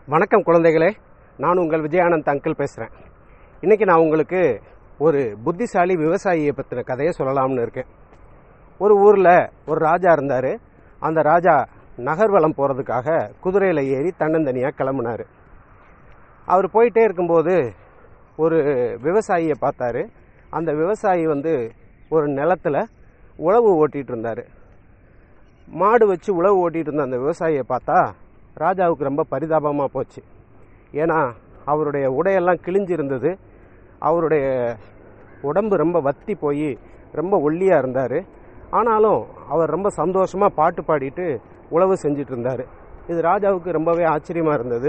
வணக்கம் குழந்தைகளே நான் உங்கள் விஜயானந்த் அங்கிள் பேசுகிறேன் இன்றைக்கி நான் உங்களுக்கு ஒரு புத்திசாலி விவசாயியை பற்றின கதையை சொல்லலாம்னு இருக்கேன் ஒரு ஊரில் ஒரு ராஜா இருந்தார் அந்த ராஜா நகர்வலம் போகிறதுக்காக குதிரையில் ஏறி தன்னந்தனியாக கிளம்புனார் அவர் போயிட்டே இருக்கும்போது ஒரு விவசாயியை பார்த்தாரு அந்த விவசாயி வந்து ஒரு நிலத்தில் உழவு ஓட்டிகிட்டு இருந்தார் மாடு வச்சு உழவு ஓட்டிகிட்டு இருந்த அந்த விவசாயியை பார்த்தா ராஜாவுக்கு ரொம்ப பரிதாபமாக போச்சு ஏன்னா அவருடைய உடையெல்லாம் கிழிஞ்சிருந்தது அவருடைய உடம்பு ரொம்ப வத்தி போய் ரொம்ப ஒல்லியாக இருந்தார் ஆனாலும் அவர் ரொம்ப சந்தோஷமாக பாட்டு பாடிட்டு உழவு செஞ்சிட்டு இருந்தார் இது ராஜாவுக்கு ரொம்பவே ஆச்சரியமாக இருந்தது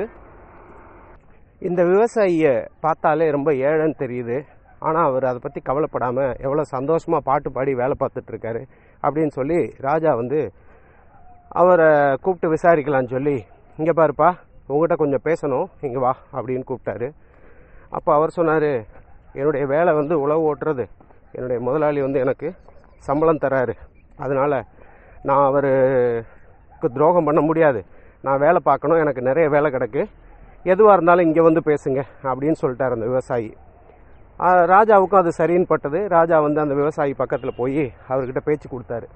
இந்த விவசாயியை பார்த்தாலே ரொம்ப ஏழைன்னு தெரியுது ஆனால் அவர் அதை பற்றி கவலைப்படாமல் எவ்வளோ சந்தோஷமாக பாட்டு பாடி வேலை பார்த்துட்டு இருக்காரு அப்படின்னு சொல்லி ராஜா வந்து அவரை கூப்பிட்டு விசாரிக்கலான்னு சொல்லி இங்கே பாருப்பா உங்ககிட்ட கொஞ்சம் பேசணும் இங்கே வா அப்படின்னு கூப்பிட்டாரு அப்போ அவர் சொன்னார் என்னுடைய வேலை வந்து உழவு ஓட்டுறது என்னுடைய முதலாளி வந்து எனக்கு சம்பளம் தராரு அதனால் நான் அவருக்கு துரோகம் பண்ண முடியாது நான் வேலை பார்க்கணும் எனக்கு நிறைய வேலை கிடக்கு எதுவாக இருந்தாலும் இங்கே வந்து பேசுங்க அப்படின்னு சொல்லிட்டார் அந்த விவசாயி ஆ, ராஜாவுக்கும் அது சரின்னு பட்டது ராஜா வந்து அந்த விவசாயி பக்கத்தில் போய் அவர்கிட்ட பேச்சு கொடுத்தாரு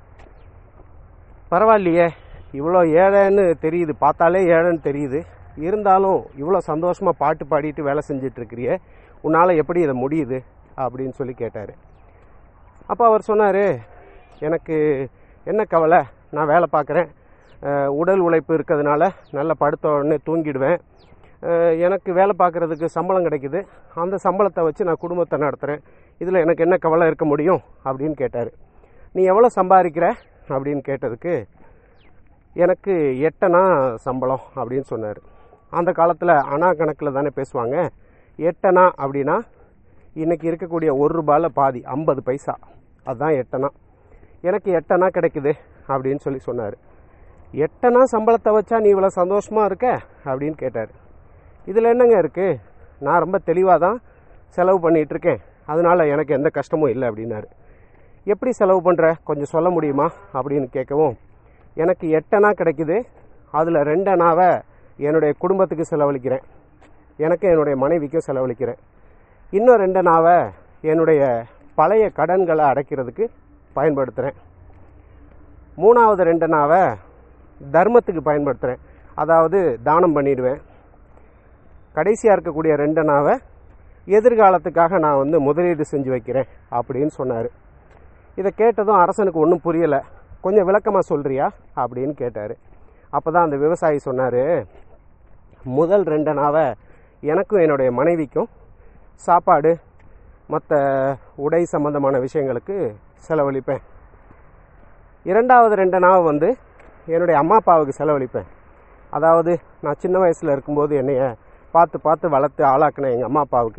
பரவாயில்லையே இவ்வளோ ஏழைன்னு தெரியுது பார்த்தாலே ஏழைன்னு தெரியுது இருந்தாலும் இவ்வளோ சந்தோஷமாக பாட்டு பாடிட்டு வேலை செஞ்சுட்டு இருக்கிறியே உன்னால் எப்படி இதை முடியுது அப்படின்னு சொல்லி கேட்டார் அப்போ அவர் சொன்னார் எனக்கு என்ன கவலை நான் வேலை பார்க்குறேன் அஹ், உடல் உழைப்பு இருக்கிறதுனால நல்லா படுத்த உடனே தூங்கிடுவேன் அஹ், எனக்கு வேலை பார்க்குறதுக்கு சம்பளம் கிடைக்குது அந்த சம்பளத்தை வச்சு நான் குடும்பத்தை நடத்துகிறேன் இதில் எனக்கு என்ன கவலை இருக்க முடியும் அப்படின்னு கேட்டார் நீ எவ்வளோ சம்பாதிக்கிற அப்படின்னு கேட்டதுக்கு எனக்கு எட்டனா சம்பளம் அப்படின்னு சொன்னார் அந்த காலத்தில் அணா கணக்கில் தானே பேசுவாங்க எட்டனா அப்படின்னா இன்னைக்கு இருக்கக்கூடிய ஒரு ரூபாயில் பாதி ஐம்பது பைசா அதுதான் எட்டனா எனக்கு எட்டனா கிடைக்குது அப்படின்னு சொல்லி சொன்னார் எட்டனா சம்பளத்தை வச்சா நீ இவ்வளோ சந்தோஷமாக இருக்க அப்படின்னு கேட்டார் இதில் என்னங்க இருக்குது நான் ரொம்ப தெளிவாக தான் செலவு பண்ணிகிட்டு இருக்கேன் அதனால் எனக்கு எந்த கஷ்டமும் இல்லை அப்படின்னாரு எப்படி செலவு பண்ணுற கொஞ்சம் சொல்ல முடியுமா அப்படின்னு கேட்கவும் எனக்கு எட்டனா கிடைக்குது அதில் ரெண்டனாவை என்னுடைய குடும்பத்துக்கு செலவழிக்கிறேன் எனக்கு என்னுடைய மனைவிக்கும் செலவழிக்கிறேன் இன்னும் ரெண்டனாவை என்னுடைய பழைய கடன்களை அடைக்கிறதுக்கு பயன்படுத்துகிறேன் மூணாவது ரெண்டனாவை தர்மத்துக்கு பயன்படுத்துகிறேன் அதாவது தானம் பண்ணிடுவேன் கடைசியாக இருக்கக்கூடிய ரெண்டனாவை எதிர்காலத்துக்காக நான் வந்து முதலீடு செஞ்சு வைக்கிறேன் அப்படின்னு சொன்னார் இதை கேட்டதும் அரசனுக்கு ஒன்றும் புரியலை கொஞ்சம் விளக்கமாக சொல்கிறியா அப்படின்னு கேட்டார் அப்போ தான் அந்த விவசாயி சொன்னார் முதல் ரெண்டனாவை எனக்கும் என்னுடைய மனைவிக்கும் சாப்பாடு மற்ற உடை சம்பந்தமான விஷயங்களுக்கு செலவழிப்பேன் இரண்டாவது ரெண்டு நாள் வந்து என்னுடைய அம்மா அப்பாவுக்கு செலவழிப்பேன் அதாவது நான் சின்ன வயசில் இருக்கும்போது என்னைய பார்த்து பார்த்து வளர்த்து ஆளாக்கின எங்கள் அம்மா அப்பாவுக்கு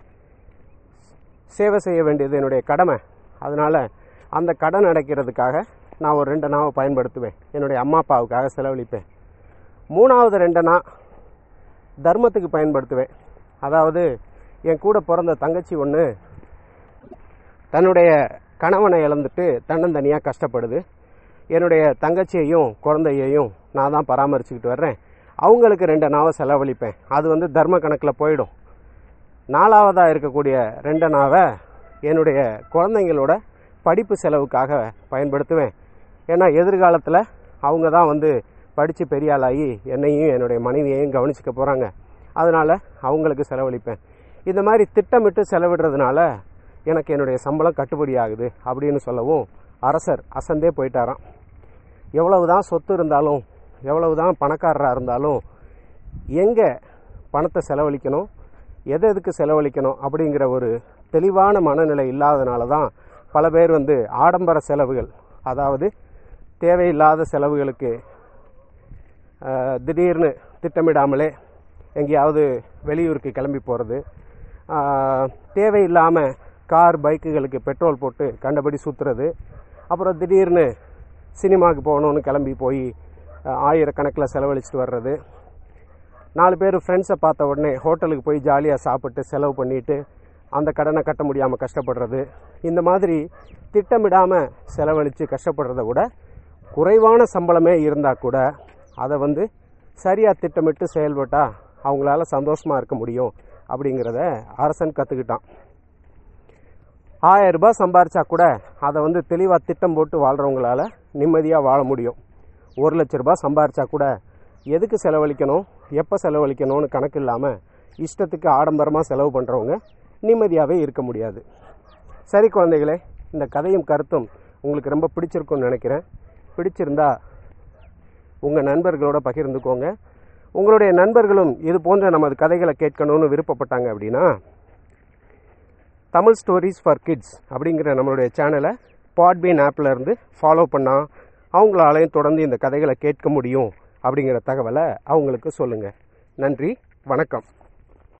சேவை செய்ய வேண்டியது என்னுடைய கடமை அதனால் அந்த கடன் அடைக்கிறதுக்காக நான் ஒரு ரெண்டு நாவை பயன்படுத்துவேன் என்னுடைய அம்மா அப்பாவுக்காக செலவழிப்பேன் மூணாவது ரெண்டு நாள் தர்மத்துக்கு பயன்படுத்துவேன் அதாவது என் கூட பிறந்த தங்கச்சி ஒன்று தன்னுடைய கணவனை இழந்துட்டு தன்னந்தனியாக கஷ்டப்படுது என்னுடைய தங்கச்சியையும் குழந்தையையும் நான் தான் பராமரிச்சுக்கிட்டு வர்றேன் அவங்களுக்கு ரெண்டு நாவை செலவழிப்பேன் அது வந்து தர்ம கணக்கில் போயிடும் நாலாவதாக இருக்கக்கூடிய ரெண்டு நாவை என்னுடைய குழந்தைங்களோட படிப்பு செலவுக்காக பயன்படுத்துவேன் ஏன்னா எதிர்காலத்தில் அவங்க தான் வந்து படித்து பெரிய ஆளாகி என்னையும் என்னுடைய மனைவியையும் கவனிச்சுக்க போகிறாங்க அதனால் அவங்களுக்கு செலவழிப்பேன் இந்த மாதிரி திட்டமிட்டு செலவிடுறதுனால எனக்கு என்னுடைய சம்பளம் கட்டுப்படி ஆகுது அப்படின்னு சொல்லவும் அரசர் அசந்தே போயிட்டாராம் எவ்வளவு தான் சொத்து இருந்தாலும் எவ்வளவு தான் பணக்காரராக இருந்தாலும் எங்கே பணத்தை செலவழிக்கணும் எதை எதுக்கு செலவழிக்கணும் அப்படிங்கிற ஒரு தெளிவான மனநிலை இல்லாதனால தான் பல பேர் வந்து ஆடம்பர செலவுகள் அதாவது தேவையில்லாத செலவுகளுக்கு ஆஹ், திடீர்னு திட்டமிடாமலே எங்கேயாவது வெளியூருக்கு கிளம்பி போகிறது தேவையில்லாமல் கார் பைக்குகளுக்கு பெட்ரோல் போட்டு கண்டபடி சுற்றுறது அப்புறம் திடீர்னு சினிமாவுக்கு போகணுன்னு கிளம்பி போய் ஆஹ், ஆயிரக்கணக்கில் செலவழிச்சிட்டு வர்றது நாலு பேர் ஃப்ரெண்ட்ஸை பார்த்த உடனே ஹோட்டலுக்கு போய் ஜாலியாக சாப்பிட்டு செலவு பண்ணிட்டு அந்த கடனை கட்ட முடியாமல் கஷ்டப்படுறது இந்த மாதிரி திட்டமிடாமல் செலவழித்து கஷ்டப்படுறத விட குறைவான சம்பளமே இருந்தால் கூட அதை வந்து சரியாக திட்டமிட்டு செயல்பட்டால் அவங்களால சந்தோஷமாக இருக்க முடியும் அப்படிங்கிறத அரசன் கற்றுக்கிட்டான் ஆயிரம் ரூபாய் சம்பாரிச்சா கூட அதை வந்து தெளிவாக திட்டம் போட்டு வாழ்கிறவங்களால நிம்மதியாக வாழ முடியும் ஒரு லட்ச ரூபாய் சம்பாரிச்சா கூட எதுக்கு செலவழிக்கணும் எப்போ செலவழிக்கணும்னு கணக்கு இல்லாமல் இஷ்டத்துக்கு ஆடம்பரமாக செலவு பண்ணுறவங்க நிம்மதியாகவே இருக்க முடியாது சரி குழந்தைகளே இந்த கதையும் கருத்தும் உங்களுக்கு ரொம்ப பிடிச்சிருக்கும்னு நினைக்கிறேன் பிடிச்சிருந்தா உங்கள் நண்பர்களோட பகிர்ந்துக்கோங்க உங்களுடைய நண்பர்களும் இது போன்ற நமது கதைகளை கேட்கணும்னு விருப்பப்பட்டாங்க அப்படின்னா தமிழ் ஸ்டோரிஸ் ஃபார் கிட்ஸ் அப்படிங்கிற நம்மளுடைய சேனலை பாட்பீன் ஆப்பில் இருந்து ஃபாலோ பண்ணால் அவங்களாலையும் தொடர்ந்து இந்த கதைகளை கேட்க முடியும் அப்படிங்கிற தகவலை அவங்களுக்கு சொல்லுங்கள் நன்றி வணக்கம்